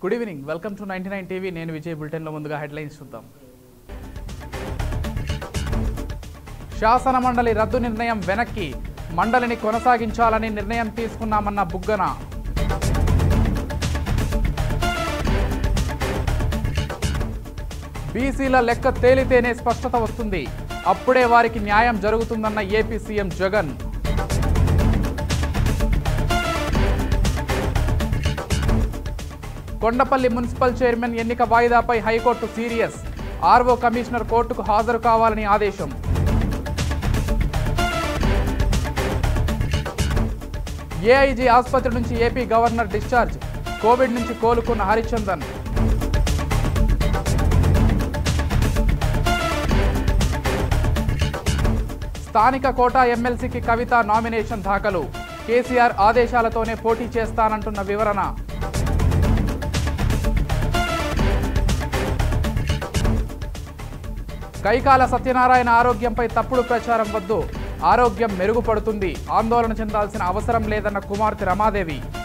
good evening welcome to ninety nine TV నేను విజయ్ బులెటిన్లో ముందుగా హెడ్లైన్స్ చూద్దాం శాసన మండలి రద్దు నిర్ణయం వెనక్కి మండలిని కొనసాగించాలని నిర్ణయం తీసుకున్నామన్న బుగ్గన బీసీల లెక్క తేలితేనే స్పష్టత వస్తుంది అప్పుడే వారికి న్యాయం జరుగుతుందన్న AP CM Jagan Kondapalli municipal chairman ఎన్నిక వాయిదాపై హైకోర్టు సీరియస్ ఆర్ఓ కమిషనర్ కోర్టుకు హాజరు కావాలని ఆదేశం ఏఐజీ ఆసుపత్రి నుంచి ఏపీ గవర్నర్ డిశ్చార్జ్ కోవిడ్ నుంచి కోలుకున్న హరిచందన్ స్థానిక కోటా ఎమ్మెల్సీకి కవిత నామినేషన్ దాఖలు కేసీఆర్ ఆదేశాలతోనే పోటీ చేస్తానంటున్న వివరణ కైకాల సత్యనారాయణ ఆరోగ్యంపై తప్పుడు ప్రచారం వద్దు ఆరోగ్యం మెరుగుపడుతుంది ఆందోళన చెందాల్సిన అవసరం లేదన్న కుమార్తె రమాదేవి